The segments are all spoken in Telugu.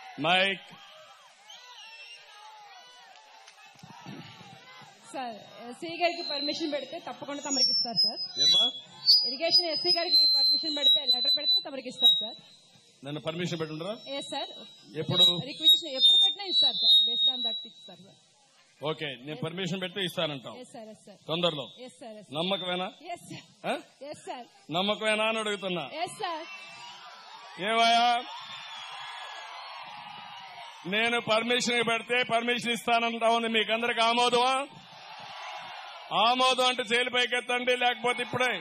మైక్ సార్ ఎస్సీ గారికి పర్మిషన్ పెడితే తప్పకుండా తమరికి ఇస్తారు సార్ ఏమ్మా ఇరిగేషన్ ఎస్సీ గారికి పర్మిషన్ పెడితే లెటర్ పెడితే తమరికి ఇస్తారు సార్ నన్ను పర్మిషన్ పెట్టుండ్రా ఏ సార్ ఎప్పుడు రిక్వెజిషన్ ఎప్పుడు పెట్టినా ఇస్తారు సార్ బేస్డ్ ఆన్ దట్ ఇస్తారు సార్ ఓకే నేను పర్మిషన్ పెడితే ఇస్తానంటాం ఎస్ సార్ ఎస్ సార్ తొందరలో ఎస్ సార్ ఎస్ నమ్మకమేనా ఎస్ సార్ ఆ? ఎస్ సార్ నమ్మకమేనా అని అడుగుతున్నా ఎస్ సార్ ఏమయ్యా నేను పర్మిషన్ పెడితే పర్మిషన్ ఇస్తానంటా ఉంది మీకు అందరికి ఆమోదమా ఆమోదం అంటే చేలు పైకెత్తండి లేకపోతే ఇప్పుడే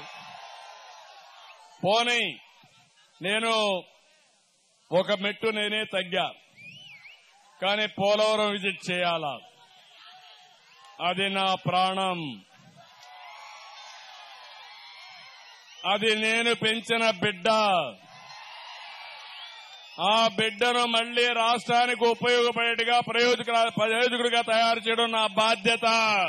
పోనీ నేను ఒక మెట్టు నేనే తగ్గా కానీ పోలవరం విజిట్ చేయాలా అది నా ప్రాణం అది నేను పెంచిన బిడ్డ ఆ బిడ్డను మళ్లీ రాష్ట్రానికి ఉపయోగపడేట్టుగా ప్రయోజక ప్రయోజకుడిగా తయారు చేయడం నా బాధ్యత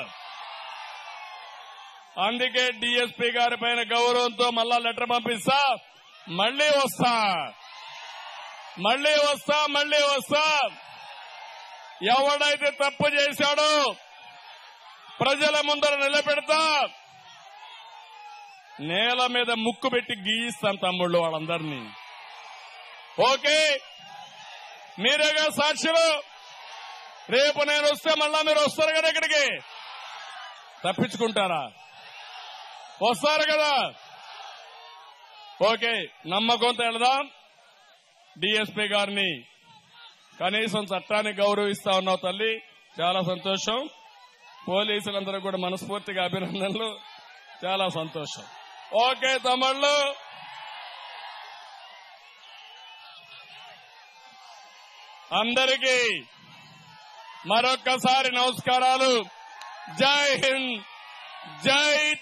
అందుకే డిఎస్పీ గారి పైన గౌరవంతో మళ్ళా లెటర్ పంపిస్తా మళ్లీ వస్తా మళ్లీ వస్తా మళ్లీ వస్తా ఎవడైతే తప్పు చేశాడో ప్రజల ముందర నిలబెడతా నేల మీద ముక్కు పెట్టి గీయిస్తాను తమ్ముళ్ళు వాళ్ళందరినీ ఓకే మీరేగా సాక్షులు రేపు నేను వస్తే మళ్ళా మీరు వస్తారు కదా ఇక్కడికి తప్పించుకుంటారా వస్తారు కదా ఓకే నమ్మకంతో వెళదాం డిఎస్పీ గారిని కనీసం చట్టాన్ని గౌరవిస్తా ఉన్నావు తల్లి చాలా సంతోషం పోలీసులందరూ కూడా మనస్ఫూర్తిగా అభినందనలు చాలా సంతోషం ఓకే తమ్ముళ్ళు అందరికీ మరొక్కసారి నమస్కారాలు జై హింద్ జై